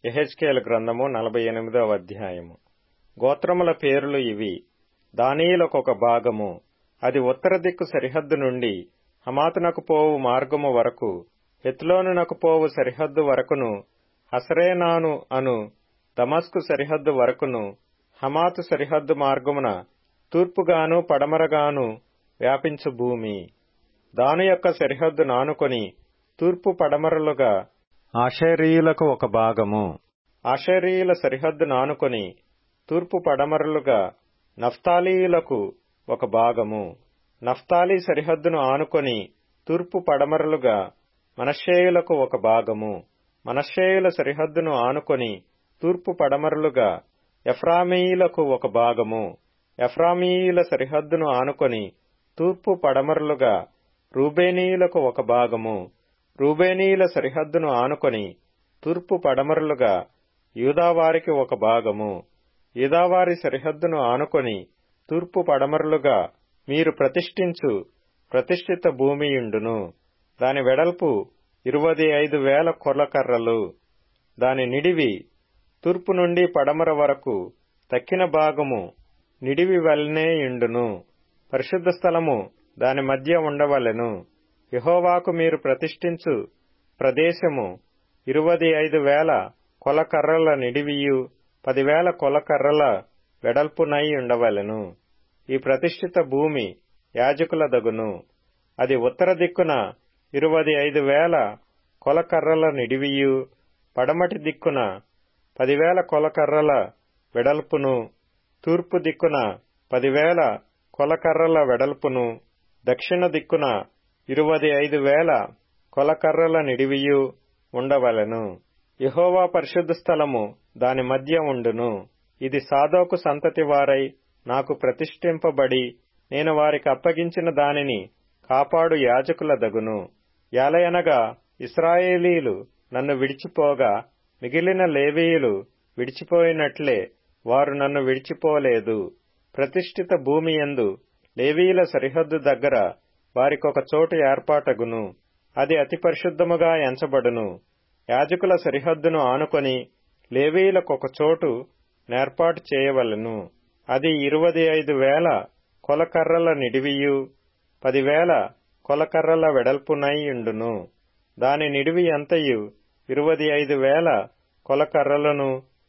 ఎహెచ్కేల్ గ్రంథము నలభై ఎనిమిదవ అధ్యాయము గోత్రముల పేర్లు ఇవి దానియులకొక భాగము అది ఉత్తర దిక్కు సరిహద్దు నుండి హమాతునకు పోవు మార్గము వరకు హెత్లోనునకు పోవు సరిహద్దు వరకును హసరేనాను అను దమస్కు సరిహద్దు వరకును హమాతు సరిహద్దు మార్గమున తూర్పుగాను పడమరగాను వ్యాపించు భూమి దాను యొక్క సరిహద్దు నానుకొని తూర్పు పడమరలుగా ఆషేరీయులకు ఒక భాగము ఆషేరీయుల సరిహద్దు నానుకొని తూర్పు పడమరలుగా నఫ్తాలీయులకు ఒక భాగము నఫ్తాలీ సరిహద్దును ఆనుకొని తూర్పు పడమరలుగా మనషేయులకు ఒక భాగము మనషేయుల సరిహద్దును ఆనుకొని తూర్పు పడమరలుగా ఎఫ్రామీయులకు ఒక భాగము ఎఫ్రామీయుల సరిహద్దును ఆనుకొని తూర్పు పడమరలుగా రూబేనీయులకు ఒక భాగము రూబేనీయుల సరిహద్దును ఆనుకొని తూర్పు పడమరలుగా యూదావారికి ఒక భాగము యూదావారి సరిహద్దును ఆనుకొని తూర్పు పడమరలుగా మీరు ప్రతిష్ఠించు ప్రతిష్ఠిత భూమియుండును దాని వెడల్పు ఇరువది ఐదు వేల కొర్లకర్రలు దాని నిడివి తూర్పు నుండి పడమర వరకు తక్కిన భాగము నిడివి వలనే ఇండును పరిశుద్ధ స్థలము దాని మధ్య ఉండవలెను యహోవాకు మీరు ప్రతిష్ఠించు ప్రదేశము ఇరువది ఐదు వేల కొలకర్రల నిడివియు పదివేల కొలకర్రల వెడల్పునై ఉండవలెను ఈ ప్రతిష్ఠిత భూమి యాజకుల దగును అది ఉత్తర దిక్కున ఇరువది ఐదు వేల కొలకర్రల నిడివియు పడమటి దిక్కున పదివేల కొలకర్రల వెడల్పును తూర్పు దిక్కున పదివేల కొలకర్రల వెడల్పును దక్షిణ దిక్కున ఇరువది ఐదు వేల కొలకర్రల నిడివియు ఉండవలెను యహోవా పరిశుద్ధ స్థలము దాని మధ్య ఉండును ఇది సాదోకు సంతతి వారై నాకు ప్రతిష్ఠింపబడి నేను వారికి అప్పగించిన దానిని కాపాడు యాజకుల దగును యాలయనగా ఇస్రాయేలీలు నన్ను విడిచిపోగా మిగిలిన లేవీయులు విడిచిపోయినట్లే వారు నన్ను విడిచిపోలేదు ప్రతిష్ఠిత భూమి యందు లేవీయుల సరిహద్దు దగ్గర వారికొక చోటు ఏర్పాటగును అది అతి పరిశుద్ధముగా ఎంచబడును యాజకుల సరిహద్దును ఆనుకొని లేవీయులకొక చోటు నేర్పాటు చేయవలెను అది ఇరువది ఐదు వేల కొలకర్రల నిడివియు పదివేల కొలకర్రల వెడల్పునై ఉండును దాని నిడివి అంతయు ఇరువది ఐదు వేల కొలకర్రలను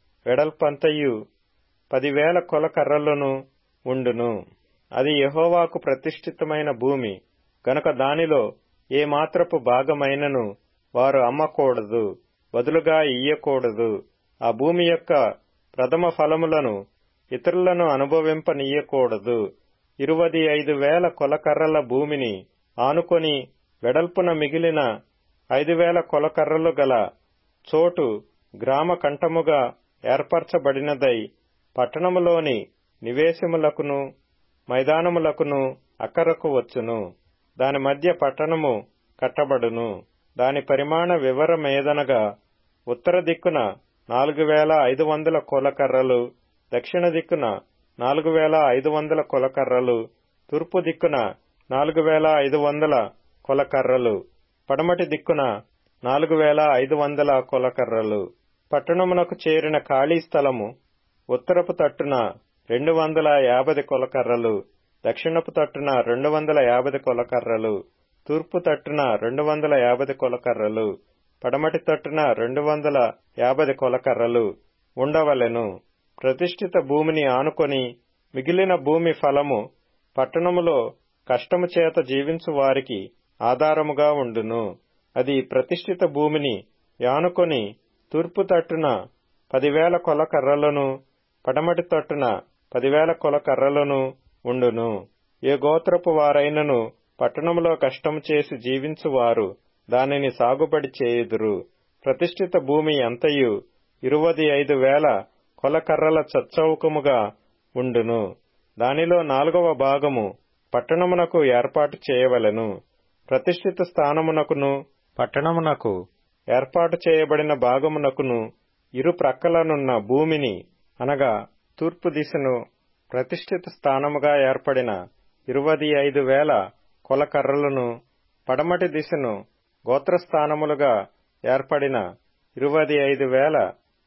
వెడల్పంతయు పదివేల కొలకర్రలను ఉండును అది యహోవాకు ప్రతిష్ఠితమైన భూమి గనుక దానిలో ఏ మాత్రపు భాగమైనను వారు అమ్మకూడదు బదులుగా ఇయ్యకూడదు ఆ భూమి యొక్క ప్రథమ ఫలములను ఇతరులను అనుభవింపనీయకూడదు ఇరువది ఐదు వేల కొలకర్రల భూమిని ఆనుకొని వెడల్పున మిగిలిన ఐదు వేల కొలకర్రలు గల చోటు గ్రామ కంఠముగా ఏర్పరచబడినదై పట్టణములోని నివేశములకును మైదానములకును అక్కరకు వచ్చును దాని మధ్య పట్టణము కట్టబడును దాని పరిమాణ వివరమేదనగా ఉత్తర దిక్కున నాలుగు వేల ఐదు వందల కొలకర్రలు దక్షిణ దిక్కున నాలుగు వేల ఐదు వందల కొలకర్రలు తూర్పు దిక్కున నాలుగు వేల ఐదు వందల కొలకర్రలు పడమటి దిక్కున నాలుగు వేల ఐదు వందల కొలకర్రలు పట్టణమునకు చేరిన ఖాళీ స్థలము ఉత్తరపు తట్టున రెండు వందల యాభై కొలకర్రలు దక్షిణపు తట్టున రెండు వందల యాభై కొలకర్రలు తూర్పు తట్టున రెండు వందల యాభై కొలకర్రలు పడమటి తట్టున రెండు వందల యాభై కొలకర్రలు ఉండవలెను ప్రతిష్ఠిత భూమిని ఆనుకొని మిగిలిన భూమి ఫలము పట్టణములో కష్టము చేత జీవించు వారికి ఆధారముగా ఉండును అది ప్రతిష్ఠిత భూమిని యానుకొని తూర్పు తట్టున పదివేల కొలకర్రలను పడమటి తట్టున పదివేల కొలకర్రలను ఉండును ఏ గోత్రపు వారైనను పట్టణములో కష్టము చేసి జీవించువారు దానిని సాగుబడి చేయుదురు ప్రతిష్ఠిత భూమి అంతయు ఇరువది ఐదు వేల కొలకర్రల చచ్చౌకముగా ఉండును దానిలో నాలుగవ భాగము పట్టణమునకు ఏర్పాటు చేయవలెను ప్రతిష్ఠిత స్థానమునకును పట్టణమునకు ఏర్పాటు చేయబడిన భాగమునకును ఇరు ప్రక్కలనున్న భూమిని అనగా తూర్పు దిశను ప్రతిష్ఠిత స్థానముగా ఏర్పడిన ఇరువది ఐదు వేల కొలకర్రలను పడమటి దిశను గోత్రస్థానములుగా ఏర్పడిన ఇరువది ఐదు వేల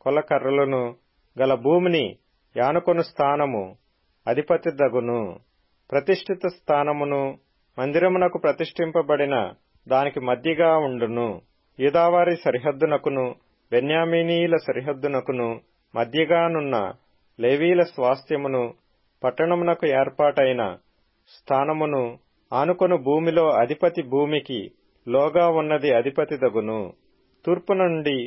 కొలకర్రలను గల భూమిని యానుకొను స్థానము అధిపతి దగును ప్రతిష్ఠిత స్థానమును మందిరమునకు ప్రతిష్ఠింపబడిన దానికి మధ్యగా ఉండును యూదావారి సరిహద్దునకును బెన్యామీనీల సరిహద్దునకును మధ్యగానున్న లేవీల స్వాస్థ్యమును పట్టణమునకు ఏర్పాటైన స్థానమును ఆనుకొను భూమిలో అధిపతి భూమికి లోగా ఉన్నది అధిపతి దగును తూర్పు నుండి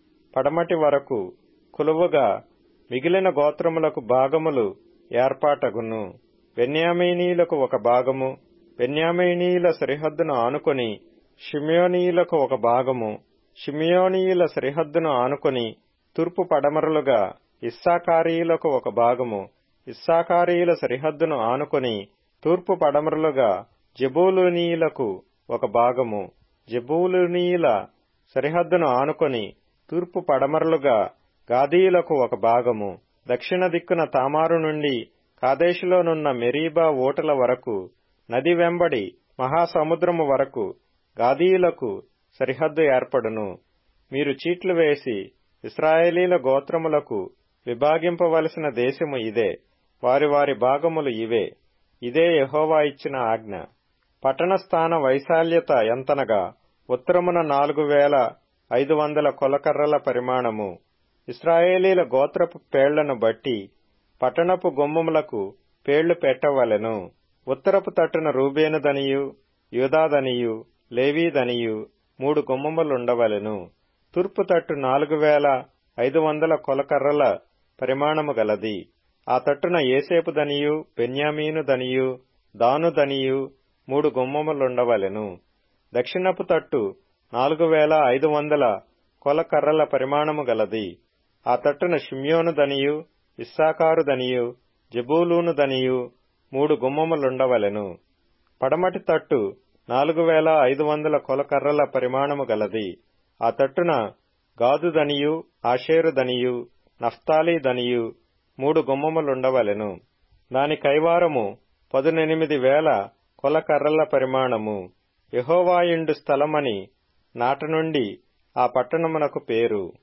పడమటి వరకు కొలువుగా మిగిలిన గోత్రములకు భాగములు ఏర్పాటగును బెన్యామీనీలకు ఒక భాగము బెన్యామీనీల సరిహద్దును ఆనుకొని షిమియోనీయులకు ఒక భాగము షిమియోనీయుల సరిహద్దును ఆనుకొని తూర్పు పడమరలుగా ఇస్సాకారీయులకు ఒక భాగము ఇస్సాకారీయుల సరిహద్దును ఆనుకొని తూర్పు పడమరలుగా జబూలూనీయులకు ఒక భాగము జబూలూనీయుల సరిహద్దును ఆనుకొని తూర్పు పడమరలుగా గాదీయులకు ఒక భాగము దక్షిణ దిక్కున తామారు నుండి కాదేశులోనున్న మెరీబా ఓటల వరకు నది వెంబడి మహాసముద్రము వరకు గాదీయులకు సరిహద్దు ఏర్పడును మీరు చీట్లు వేసి ఇస్రాయేలీల గోత్రములకు విభాగింపవలసిన దేశము ఇదే వారి వారి భాగములు ఇవే ఇదే యహోవా ఇచ్చిన ఆజ్ఞ పట్టణ స్థాన వైశాల్యత ఎంతనగా ఉత్తరమున నాలుగు వేల ఐదు వందల కొలకర్రల పరిమాణము ఇస్రాయేలీల గోత్రపు పేళ్లను బట్టి పట్టణపు గుమ్మములకు పేళ్లు పెట్టవలెను ఉత్తరపు తట్టున రూబేనుదనియు యూదాదనియు లేవీదనియు మూడు గుమ్మములుండవలెను తూర్పు తట్టు నాలుగు వేల ఐదు వందల కొలకర్రల పరిమాణము గలది ఆ తట్టున ఏసేపుదనియు బెన్యామీనుదనియు దానుదనియు మూడు గుమ్మములుండవలెను దక్షిణపు తట్టు నాలుగు వేల ఐదు వందల కొలకర్రల పరిమాణము గలది ఆ తట్టున షిమ్యోనుదనియు ఇస్సాకారుదనియు జబూలూనుదనియు మూడు గుమ్మములుండవలెను పడమటి తట్టు నాలుగు వేల ఐదు వందల కొలకర్రల పరిమాణము గలది ఆ తట్టున గాదుదనియు ఆషేరుదనియు నఫ్తాలీదనియు మూడు గుమ్మములుండవలెను దాని కైవారము పదునెనిమిది వేల కొలకర్రల పరిమాణము యహోవాయుండు స్థలమని నాట నుండి ఆ పట్టణమునకు పేరు